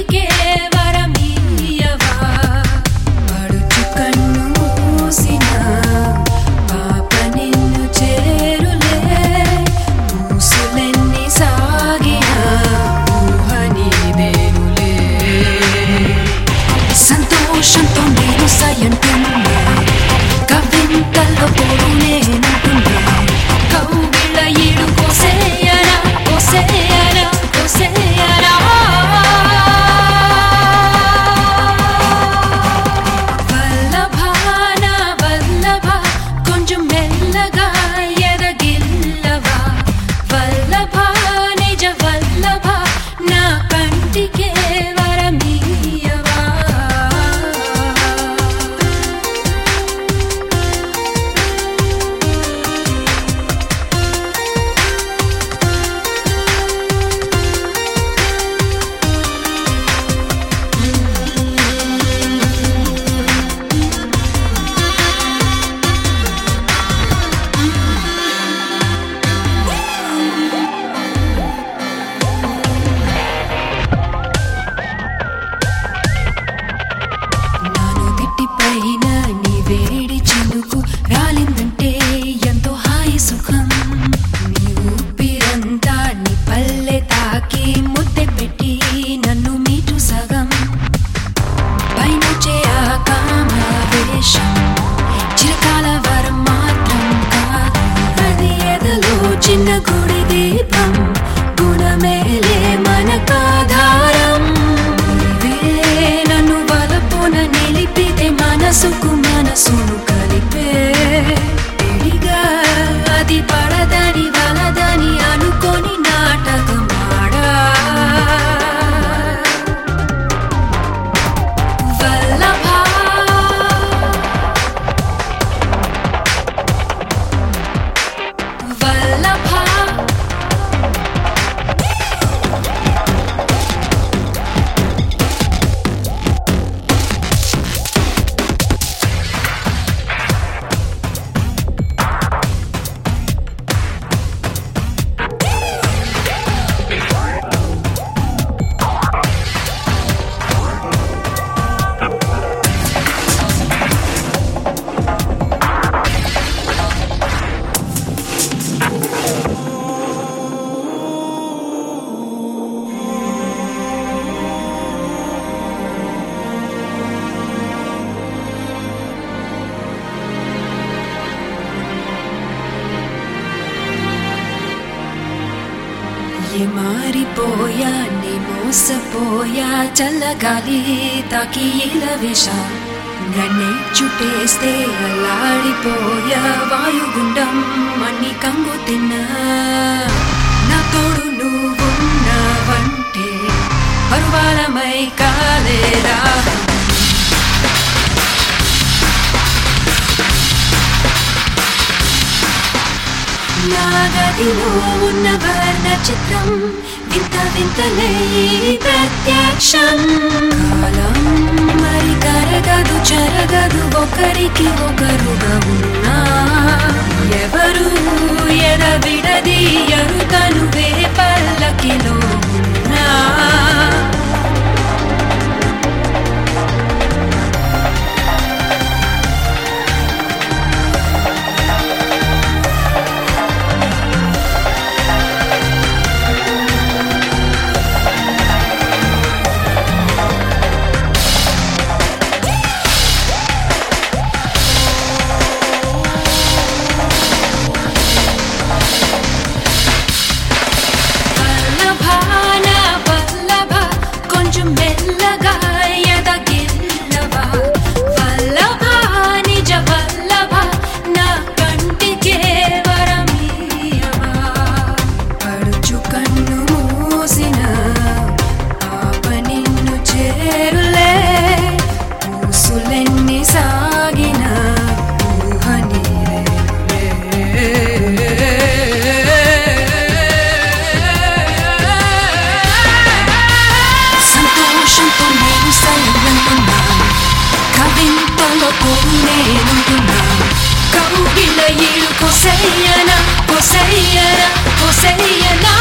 కంటికే వరమీయవా పడుచు కన్ను మూసిన పాప నిన్ను చేరులే మూసులెన్ని సాగిన ఊహ నీదేనులే సంతోషంతో నేను సయంటున్నా కవింతల్లో పోడు నేనంటున్నా కౌగిళ్ళ ఈడు కోసేయనా కోసేయనా కోసేయనా వల్లభాన వల్లభ కొంచెం మెల్లగా ఎదగిల్లవా వల్లభ నిజ వల్లభ నా కంటికే వరమీయవా నాను దిట్టి పైన నీ వేడి చినుకు రాలిందంటే ఎంతో హాయి సుఖం నీ ఊపిరంతా నీ పల్లె తాకి ముద్దె పెట్టి నన్ను మీటు సగం పైనుంచే ఆ కామవేశం చిరకాల వరం మాత్రం కాదు అది ఎదలో చిన్న గుడి దీపం గుణమేలే మనకాధారం నీవే నన్ను వలపున నిలిపితే మనసుకు మనసును కలిపే ఎడిగా అది పడదని వలదని అనుకొని నాటకమాడా వల్లభా వల్లభా ఏ మారిపోయా నీ మోసపోయా చల్లగాలి తాకి ఇలా వేష నన్నే చుట్టేస్తే అల్లాడిపోయా వాయుగుండం మన్ని కంగు తిన్నా నా తోడు నువ్వున్నావంటే పరువాలమై కాలేరా నా గదిలో ఉన్న వర్ణ చిత్రం వింత వింతలే ప్రత్యక్షం కాలం మరి కరగదు జరగదు ఒకరికి ఒకరుగా ఉన్నా ఎవరు ఎడబిడది ఎరుకను వే పల్లకిలో ఉన్నా వల్లభాన వల్లభ కొంచెం మెల్లగా ఎదగిల్లవా వల్లభ నిజ వల్లభ నా కంటికే వరమీయవా పడుచు కన్ను మూసిన పాప నిన్ను చేరులే పూసులెన్ని సాగిన ఊహ సంతోషంతో నేను సైలనున్నా కవింతలో పోరు నేనుంటున్నా కౌగిల ఈడు కొసయ్యనా కొసయ్యనా కొసయ్యనా